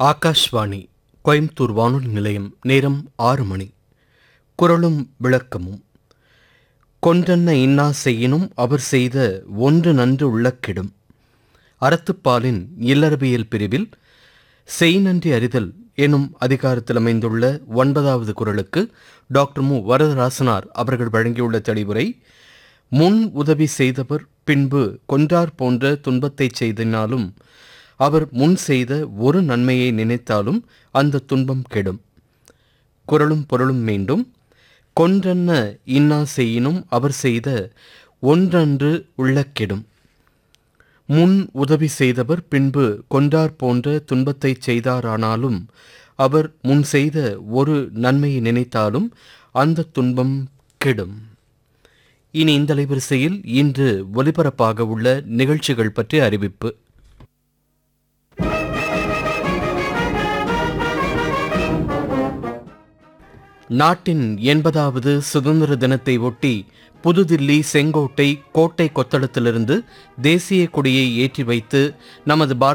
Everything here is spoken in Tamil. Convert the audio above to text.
ஆகாஷ்வாணி கோயம்புத்தூர் வானொலி நிலையம் நேரம் ஆறு மணி குரலும் விளக்கமும் கொன்றன்ன இன்னா செய்யினும் அவர் செய்த ஒன்று நன்று உள்ளக்கிடும் அறத்துப்பாலின் இல்லறவியல் பிரிவில் செய் நன்றி அறிதல் எனும் அதிகாரத்தில் அமைந்துள்ள ஒன்பதாவது குரலுக்கு டாக்டர் மு வரதராசனார் அவர்கள் வழங்கியுள்ள தெளிவுரை முன் உதவி செய்தவர் பின்பு கொன்றார் போன்ற துன்பத்தைச் செய்தினாலும் அவர் முன் செய்த ஒரு நன்மையை நினைத்தாலும் அந்த துன்பம் கெடும் குரலும் பொருளும் மீண்டும் கொன்றென்ன இன்னா செய்யினும் அவர் செய்த ஒன்றன்று உள்ள கெடும் முன் உதவி செய்தவர் பின்பு கொன்றார் போன்ற துன்பத்தைச் செய்தாரானாலும் அவர் முன் செய்த ஒரு நன்மையை நினைத்தாலும் அந்த துன்பம் கெடும் இனி இந்த அலைவரிசையில் இன்று ஒலிபரப்பாக உள்ள நிகழ்ச்சிகள் பற்றி அறிவிப்பு நாட்டின் எண்பதாவது சுதந்திர தினத்தை ஒட்டி புதுதில்லி செங்கோட்டை கோட்டை கொத்தளத்திலிருந்து தேசிய கொடியை ஏற்றி வைத்து நமது பாரத